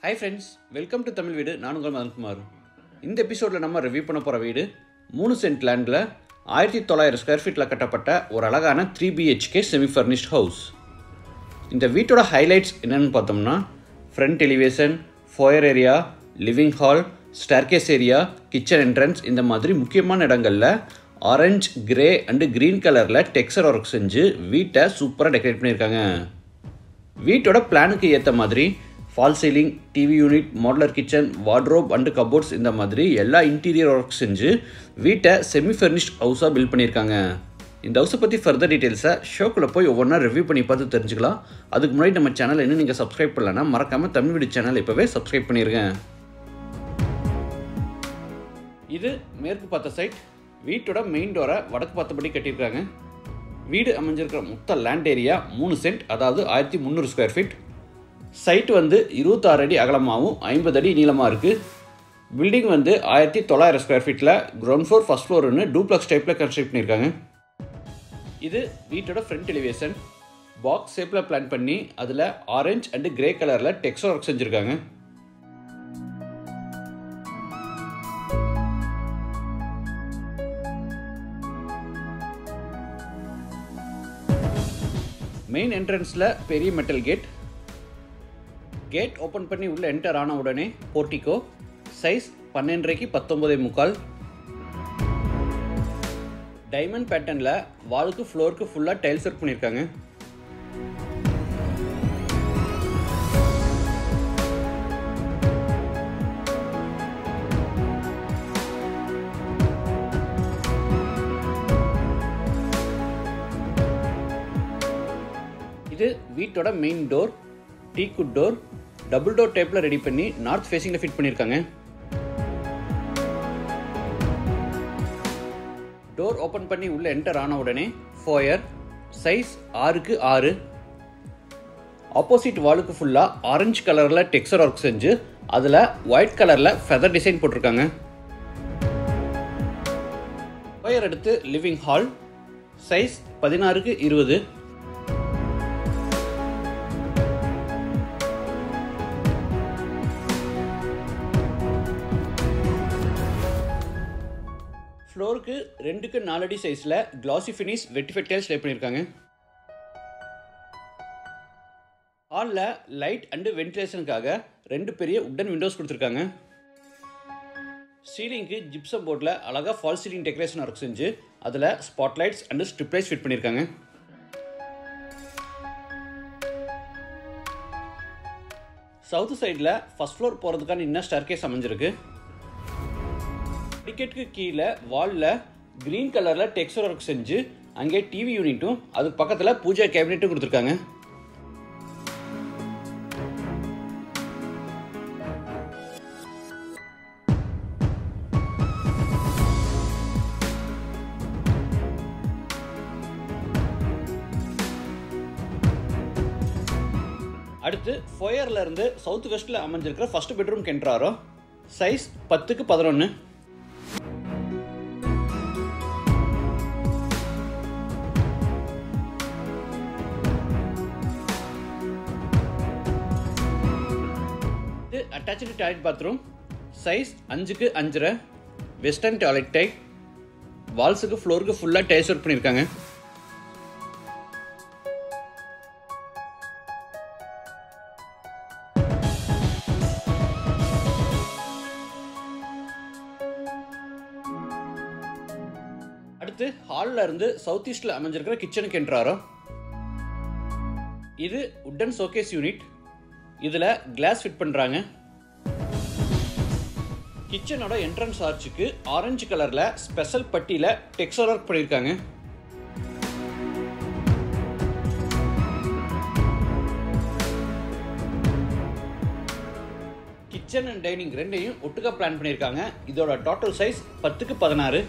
hi friends welcome to Tamil Veedu நான் உங்கள் மதன்குமார் இந்த எபிசோடில் நம்ம ரிவ்யூ பண்ண போகிற வீடு மூணு சென்ட் லேண்டில் ஆயிரத்தி தொள்ளாயிரம் ஸ்கொயர் ஃபீட்டில் கட்டப்பட்ட ஒரு அழகான three BHK semi furnished house இந்த வீட்டோட ஹைலைட்ஸ் என்னென்னு பார்த்தோம்னா front elevation foyer area living hall staircase area kitchen entrance இந்த மாதிரி முக்கியமான இடங்களில் ஆரஞ்ச் கிரே அண்டு க்ரீன் கலரில் டெக்ஸ்சர் ஒர்க் செஞ்சு வீட்டை சூப்பராக டெக்கரேட் பண்ணியிருக்காங்க வீட்டோட பிளானுக்கு ஏற்ற மாதிரி false ceiling TV unit modular kitchen wardrobe and cupboards இந்த மாதிரி எல்லா இன்டீரியர் ஒர்க் செஞ்சு வீட்டை செமி ஃபர்னிஷ்ட் ஹவுஸாக பில்ட் பண்ணியிருக்காங்க இந்த ஹவுஸை பற்றி ஃபர்தர் டீட்டெயில்ஸை ஷோக்குள்ளே போய் ஒவ்வொன்றா ரிவ்யூ பண்ணி பார்த்து தெரிஞ்சுக்கலாம் அதுக்கு முன்னாடி நம்ம சேனல் இன்னும் நீங்கள் சப்ஸ்கிரைப் பண்ணலன்னா மறக்காமல் தமிழ் வீடு சேனல் இப்போவே சப்ஸ்கிரைப் பண்ணிடுங்க இது மேற்கு பார்த்த சைட் வீட்டோட மெயின் டோரை வடக்கு பார்த்தபடி கட்டியிருக்காங்க வீடு அமைஞ்சிருக்கிற மொத்த லேண்ட் ஏரியா மூணு சென்ட் அதாவது ஆயிரத்தி முந்நூறு ஸ்கொயர் ஃபீட் சைட் வந்து இருபத்தாறு அடி அகலமாகவும் ஐம்பது அடி நீளமாக இருக்குது பில்டிங் வந்து ஆயிரத்தி தொள்ளாயிரம் ஸ்கொயர் ஃபீட்டில் கிரவுண்ட் ஃப்ளோர் ஃபஸ்ட் ஃப்ளோர்னு டூப்ளக்ஸ் டைப்பில் கன்ஸ்ட்ரக்ட் பண்ணியிருக்காங்க இது வீட்டோட ஃப்ரண்ட் எலிவேஷன் பாக்ஸ் ஷேப்பில் பிளான் பண்ணி அதில் ஆரஞ்ச் அண்டு கிரே கலரில் டெக்ஸ்ட் ஒர்க் செஞ்சுருக்காங்க மெயின் என்ட்ரன்ஸில் பெரிய மெட்டல் கேட் கேட் ஓப்பன் பண்ணி உள்ளே என்டர் ஆன உடனே போர்ட்டிகோ சைஸ் பன்னெண்டரைக்கு பத்தொம்பதே முக்கால் டைமண்ட் பேட்டர்னில் வாலுக்கு ஃப்ளோருக்கு ஃபுல்லாக டைல்ஸ் ஒர்க் பண்ணியிருக்காங்க இது வீட்டோட main door teakwood door double door டைப்பில் ரெடி பண்ணி நார்த் ஃபேஸிங்கில் ஃபிட் பண்ணியிருக்காங்க டோர் ஓப்பன் பண்ணி உள்ளே என்டர் ஆன உடனே ஃபோயர் சைஸ் ஆறுக்கு ஆறு ஆப்போசிட் வாலுக்கு ஃபுல்லாக ஆரஞ்சு கலரில் டெக்ஸ்சர் ஒர்க் செஞ்சு அதில் ஒயிட் கலரில் ஃபெதர் டிசைன் போட்டிருக்காங்க ஃபோயர் எடுத்து லிவிங் ஹால் சைஸ் பதினாறுக்கு இருபது ஃப்ளோருக்கு ரெண்டுக்கு நாலடி சைஸில் கிளாசி ஃபினிஷ் வெட்டிஃபெட் டைல்ஸ் லே பண்ணியிருக்காங்க ஹாலில் லைட் அண்டு வென்டிலேஷனுக்காக ரெண்டு பெரிய உட்டன் விண்டோஸ் கொடுத்துருக்காங்க சீலிங்க்கு ஜிப்சம் போர்டில் அழகாக ஃபால் சீலிங் டெக்கரேஷன் ஒர்க் செஞ்சு அதில் spotlights and strip lights fit பண்ணியிருக்காங்க சவுத் சைடில் ஃபஸ்ட் ஃப்ளோர் போகிறதுக்கான இன்னும் ஸ்டர்கேஸ் அமைஞ்சிருக்கு டிக்கெட்டுக்கு கீழே வாலில் க்ரீன் கலரில் டெக்ஸ்டர் ஒர்க் செஞ்சு அங்கே டிவி யூனிட்டும் அதுக்கு பக்கத்தில் பூஜா கேபினெட்டும் கொடுத்துருக்காங்க அடுத்து ஃபோயர்ல இருந்து சவுத் வெஸ்ட்ல அமைஞ்சிருக்கிற ஃபர்ஸ்ட் பெட்ரூம் கென்ட்ராரோ சைஸ் பத்துக்கு பதினொன்று இது அட்டாச்சு டாய்லெட் பாத்ரூம் சைஸ் அஞ்சுக்கு அஞ்சரை வெஸ்டர்ன் டாய்லெட் டைப் வால்ஸுக்கு ஃப்ளோருக்கு ஃபுல்லாக டைல்ஸ் ஒர்க் பண்ணியிருக்காங்க அடுத்து ஹாலில் இருந்து சவுத் ஈஸ்டில் அமைஞ்சிருக்கிற கிச்சனுக்கு என்றாரோ இது உட்டன் ஷோகேஸ் யூனிட் இதில் கிளாஸ் ஃபிட் பண்ணுறாங்க கிச்சனோட என்ட்ரன்ஸ் ஆர்ச்சுக்கு ஆரஞ்சு கலரில் ஸ்பெஷல் பட்டியில் டெக்ஸ்டர் ஒர்க் பண்ணியிருக்காங்க கிச்சன் அண்ட் டைனிங் ரெண்டையும் ஒட்டுக்கா பிளான் பண்ணியிருக்காங்க இதோட டோட்டல் சைஸ் பத்துக்கு பதினாறு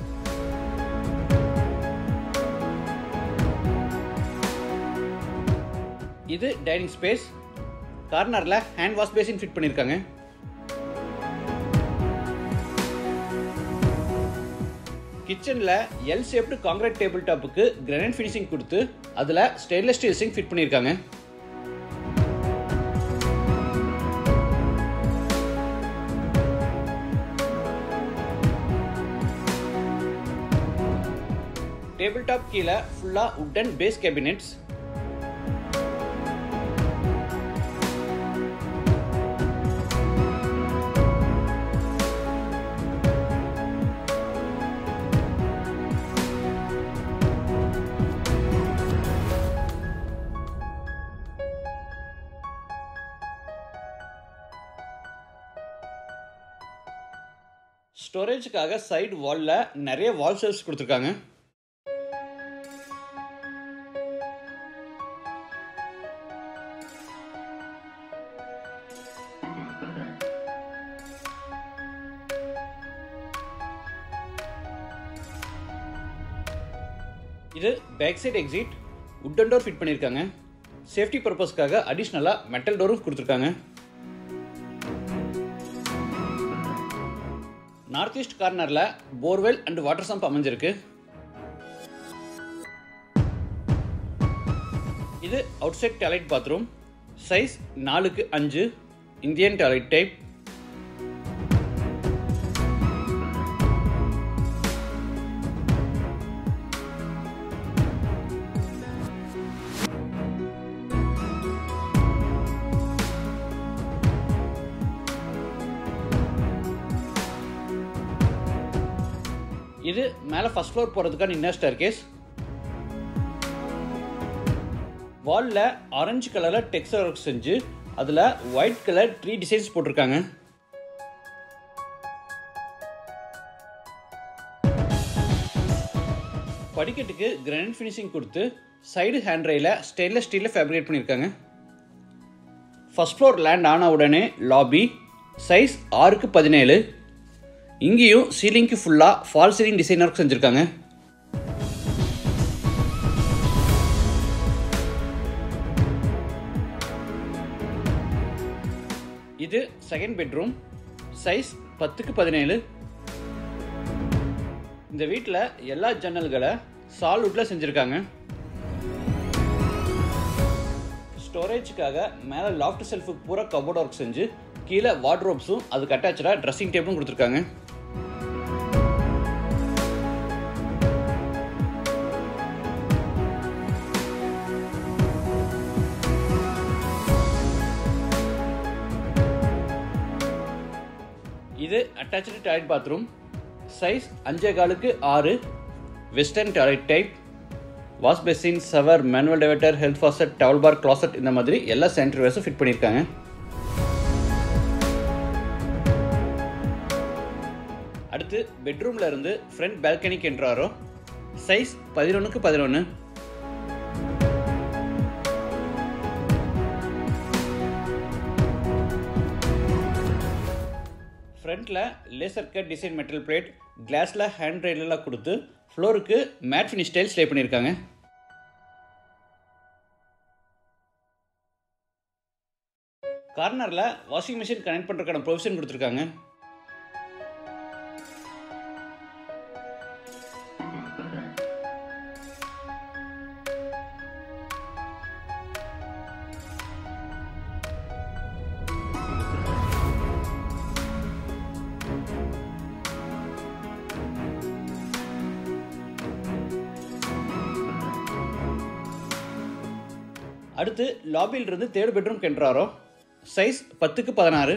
இது டைனிங் ஸ்பேஸ் கார்னரில் ஹேண்ட் வாஷ் பேசின் ஃபிட் பண்ணியிருக்காங்க கிச்சனில் எல் ஷேப்டு காங்கிரீட் டேபிள் டாப்புக்கு கிரானைட் ஃபினிஷிங் கொடுத்து அதில் ஸ்டெயின்லெஸ் ஸ்டீல் சிங்க் ஃபிட் பண்ணியிருக்காங்க டேபிள் டாப் கீழே ஃபுல்லாக உட்டன் பேஸ் கேபினெட்ஸ் ஸ்டோரேஜுக்காக சைடு வாலில் நிறைய வால் ஷெல்ஃப்ஸ் கொடுத்துருக்காங்க இது back side exit wooden door fit பண்ணியிருக்காங்க சேஃப்டி பர்பஸ்க்காக அடிஷ்னலாக மெட்டல் டோரும் கொடுத்துருக்காங்க நார்த் ஈஸ்ட் கார்னரில் போர்வெல் அண்ட் வாட்டர் சம்ப் அமைஞ்சிருக்கு இது outside toilet bathroom size நாலுக்கு அஞ்சு இந்தியன் டாய்லெட் டைப் இது மேலே ஃபர்ஸ்ட் ஃப்ளோர் போகிறதுக்கான இன்னர் ஸ்டேர் கேஸ் வாலில் ஆரஞ்சு கலரில் டெக்ஸ்டர் ஒர்க் செஞ்சு அதில் ஒயிட் கலர் ட்ரீ டிசைன்ஸ் போட்டிருக்காங்க படிக்கட்டுக்கு கிரானைட் ஃபினிஷிங் கொடுத்து சைடு ஹேண்ட் ரயில ஸ்டெயின்லெஸ் ஸ்டீலில் ஃபேப்ரிகேட் பண்ணியிருக்காங்க ஃபர்ஸ்ட் ஃப்ளோர் லேண்ட் ஆன உடனே லாபி சைஸ் ஆறுக்கு பதினேழு இங்கேயும் சீலிங்க்கு ஃபுல்லாக ஃபால் சீலிங் டிசைன் ஒர்க் செஞ்சுருக்காங்க இது செகண்ட் பெட்ரூம் சைஸ் பத்துக்கு பதினேழு இந்த வீட்டில் எல்லா ஜன்னல்களை சால்வுட்டில் செஞ்சுருக்காங்க ஸ்டோரேஜுக்காக மேலே லாஃப்ட் செல்ஃபுக்கு பூரா கபோர்ட் ஒர்க் செஞ்சு கீழே வார்ட்ரோப்ஸும் அதுக்கு அட்டாச்சாக ட்ரெஸ்ஸிங் டேபிளும் கொடுத்துருக்காங்க இது அட்டாச்சு டாய்லெட் பாத்ரூம் சைஸ் அஞ்சே காலுக்கு ஆறு western toilet type wash basin shower manual diverter health faucet towel bar closet இந்த மாதிரி எல்லா சானிட்டரி வேர்ஸும் ஃபிட் பண்ணியிருக்காங்க அடுத்து பெட்ரூம்ல இருந்து ஃப்ரண்ட் பால்கனிக்கு என்றாரோ சைஸ் பதினொன்றுக்கு பதினொன்று ஃப்ரண்ட்டில் laser cut design metal plate கிளாஸில் ஹேண்ட் ரெயிலெலாம் கொடுத்து ஃப்ளோருக்கு மேட் ஃபினிஷ் ஸ்டைல் ஸ்லே பண்ணியிருக்காங்க கார்னரில் வாஷிங் மிஷின் கனெக்ட் பண்ணுறதுக்கான ப்ரொவிஷன் கொடுத்துருக்காங்க அடுத்து லாபியில் இருந்து தேர்ட் பெட்ரூம் கென்றாரோ சைஸ் பத்துக்கு பதினாறு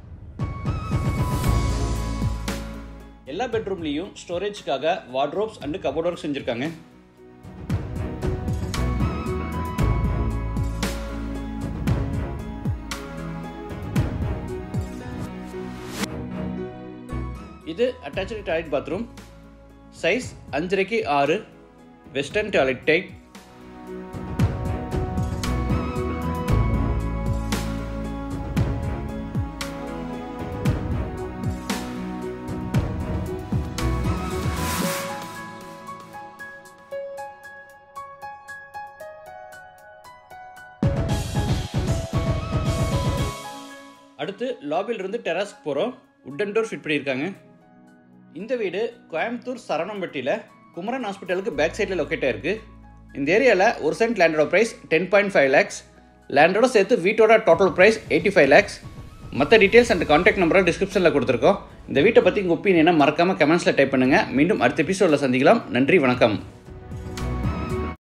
எல்லா பெட்ரூம்லேயும் ஸ்டோரேஜ்க்காக வார்ட்ரோப்ஸ் அண்டு கபோர்ட் ஒர்க் செஞ்சுருக்காங்க இது அட்டாச்சு டாய்லெட் பாத்ரூம் சைஸ் அஞ்சரைக்கு ஆறு வெஸ்டர்ன் டாய்லெட் டைப் அடுத்து லாபியில் இருந்து டெராஸ்க்கு போகிறோம் உட்டன் டோர் ஃபிட் பண்ணியிருக்காங்க இந்த வீடு கோயம்புத்தூர் சரவணம்பட்டியில் குமரன் ஹாஸ்பிட்டலுக்கு பேக் சைடில் லொக்கேட் ஆயிருக்கு இந்த ஏரியாவில் ஒரு சென்ட் லேண்டோட price ten point five lakhs லேண்டோட சேர்த்து வீட்டோட total price eighty five lakhs மற்ற டீட்டெயில்ஸ் அண்ட் கான்டாக்ட் நம்பரை டிஸ்கிரிப்ஷனில் கொடுத்துருக்கோம் இந்த வீட்டை பற்றி உங்கள் ஒப்பீனியனை மறக்காமல் கமெண்ட்ஸில் டைப் பண்ணுங்கள் மீண்டும் அடுத்த எபிசோடில் சந்திக்கலாம் நன்றி வணக்கம்